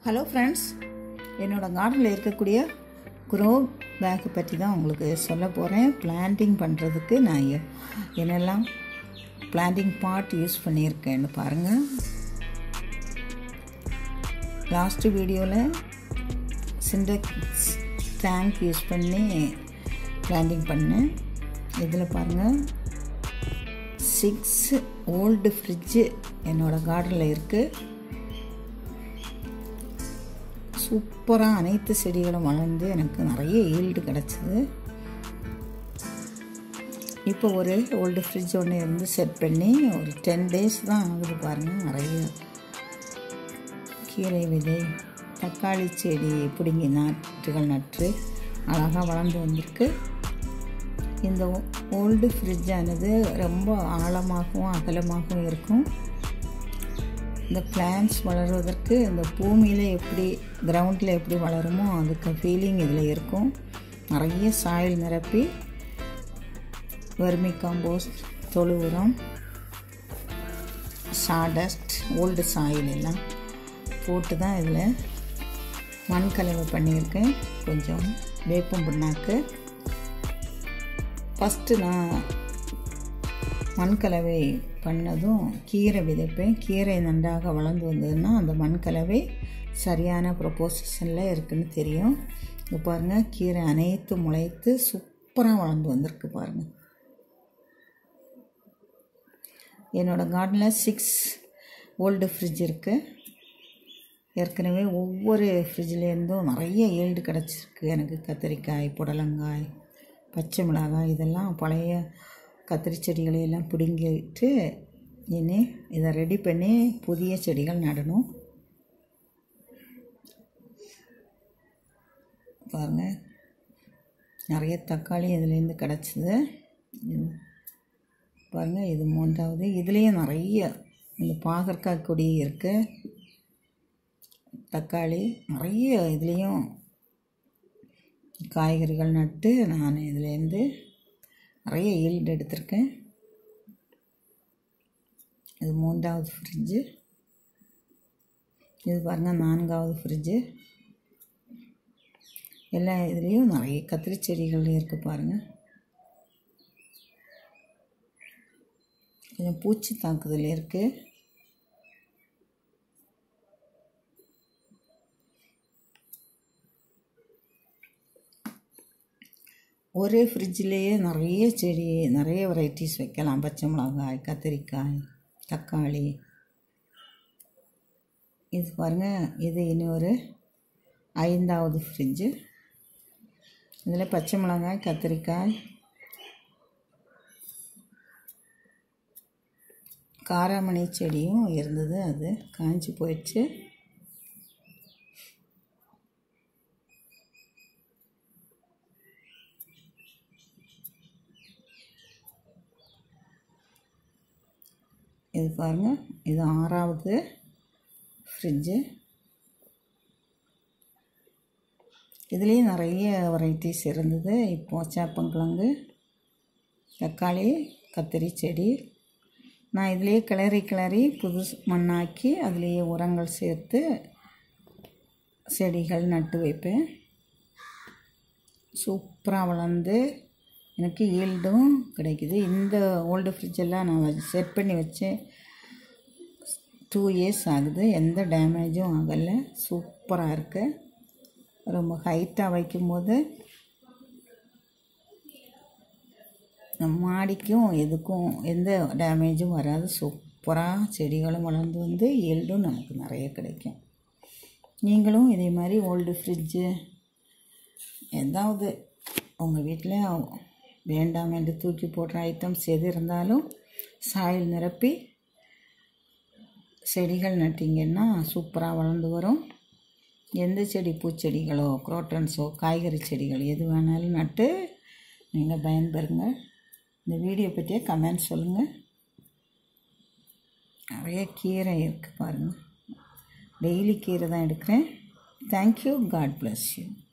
hello friends என்னோடய கார்டனில் இருக்கக்கூடிய க்ரோ பேக்கை பற்றி தான் உங்களுக்கு சொல்ல போகிறேன் பிளான்டிங் பண்ணுறதுக்கு நான் எ- என்னெல்லாம் பிளான்டிங் பாட் யூஸ் பண்ணியிருக்கேன்னு பாருங்கள் லாஸ்ட்டு வீடியோவில் சிண்டெக்ஸ் டேங்க் யூஸ் பண்ணி பிளான்டிங் பண்ணேன் இதில் பாருங்கள் சிக்ஸ் ஓல்டு ஃப்ரிட்ஜு என்னோடய கார்டனில் இருக்குது சூப்பராக அனைத்து செடிகளும் வளர்ந்து எனக்கு நிறைய ஈல்டு கிடச்சிது இப்போ ஒரு ஓல்டு ஃப்ரிட்ஜ் ஒன்று இருந்து செட் பண்ணி ஒரு டென் டேஸ் தான் ஆகுது பாருங்கள் நிறைய கீரை விதை தக்காளி செடி பிடுங்கி நாற்றுகள் நட்டு அழகாக வளர்ந்து வந்திருக்கு இந்த ஓல்டு ஃப்ரிட்ஜானது ரொம்ப ஆழமாகவும் அகலமாகவும் இருக்கும் இந்த பிளான்ஸ் வளர்வதற்கு இந்த பூமியில் எப்படி கிரவுண்டில் எப்படி வளருமோ அதுக்கு ஃபீலிங் இதில் இருக்கும் நிறைய சாயில் நிரப்பி வெர்மி காம்போஸ்ட் தொழு உரம் சாடஸ்ட் ஓல்டு சாயில் எல்லாம் போட்டு தான் இதில் மண் கலவை பண்ணியிருக்கேன் கொஞ்சம் வேப்பம் புண்ணாக்கு ஃபஸ்ட்டு நான் மண் கலவை பண்ணதும் கீரை விதைப்பேன் கீரை நன்றாக வளர்ந்து வந்ததுன்னா அந்த மண் கலவை சரியான ப்ரொப்போசிஷனில் இருக்குன்னு தெரியும் இப்போ பாருங்கள் கீரை அனைத்து முளைத்து சூப்பராக வளர்ந்து வந்திருக்கு பாருங்கள் என்னோடய கார்டனில் சிக்ஸ் ஓல்டு ஃப்ரிட்ஜ் இருக்குது ஏற்கனவே ஒவ்வொரு ஃப்ரிட்ஜ்லேருந்தும் நிறைய ஈல்டு கிடச்சிருக்கு எனக்கு கத்திரிக்காய் புடலங்காய் பச்சை மிளகாய் இதெல்லாம் பழைய கத்திரி செடிகளை எல்லாம் பிடுங்கிட்டு இனி இதை ரெடி பண்ணி புதிய செடிகள் நடணும் பாருங்கள் நிறைய தக்காளி இதுலேருந்து கிடச்சிது பாருங்கள் இது மூன்றாவது இதுலேயும் நிறைய இந்த பாகற்காய் கொடி இருக்குது தக்காளி நிறைய இதுலேயும் காய்கறிகள் நட்டு நான் இதுலேருந்து நிறைய ஈல்டு எடுத்திருக்கேன் இது மூன்றாவது ஃப்ரிட்ஜு இது பாருங்கள் நான்காவது ஃப்ரிட்ஜு எல்லா இதுலேயும் நிறைய கத்திரி செடிகள் இருக்குது பாருங்கள் கொஞ்சம் பூச்சி தாக்குதல் இருக்குது ஒரே ஃப்ரிட்ஜ்லேயே நிறைய செடி நிறைய வெரைட்டிஸ் வைக்கலாம் பச்சை மிளகாய் கத்திரிக்காய் தக்காளி இது பாருங்கள் இது இன்னொரு ஐந்தாவது ஃப்ரிட்ஜு இதில் பச்சை மிளகாய் கத்திரிக்காய் காராமணி செடியும் இருந்தது அது காஞ்சி போயிடுச்சு இது பாருங்கள் இது ஆறாவது ஃப்ரிட்ஜு இதுலேயும் நிறைய வெரைட்டிஸ் இருந்தது இப்போது சேப்பங்கிழங்கு தக்காளி கத்திரி செடி நான் இதுலேயே கிளறி கிளறி புது மண்ணாக்கி அதுலேயே உரங்கள் சேர்த்து செடிகள் நட்டு வைப்பேன் சூப்பராக வளர்ந்து எனக்கு ஈல்டும் கிடைக்குது இந்த ஓல்டு ஃப்ரிட்ஜெல்லாம் நான் செட் பண்ணி வச்சேன் டூ இயர்ஸ் ஆகுது எந்த டேமேஜும் ஆகலை சூப்பராக இருக்கு ரொம்ப ஹைட்டாக வைக்கும்போது நம்ம மாடிக்கும் எதுக்கும் எந்த டேமேஜும் வராது சூப்பராக செடிகளும் வளர்ந்து வந்து ஈல்டும் நமக்கு நிறைய கிடைக்கும் நீங்களும் இதே மாதிரி ஓல்டு ஃப்ரிட்ஜு ஏதாவது உங்கள் வீட்டில் வேண்டாம் என்று தூக்கி போடுற ஐட்டம்ஸ் எது இருந்தாலும் சாயில் நிரப்பி செடிகள் நட்டிங்கன்னா சூப்பராக வளர்ந்து வரும் எந்த செடி பூச்செடிகளோ குரோட்டன்ஸோ காய்கறி செடிகள் எது வேணாலும் நட்டு நீங்கள் பயன்பெறுங்க இந்த வீடியோ பற்றியே கமெண்ட் சொல்லுங்கள் நிறைய கீரை இருக்குது பாருங்கள் டெய்லி கீரை தான் எடுக்கிறேன் தேங்க்யூ காட் bless யூ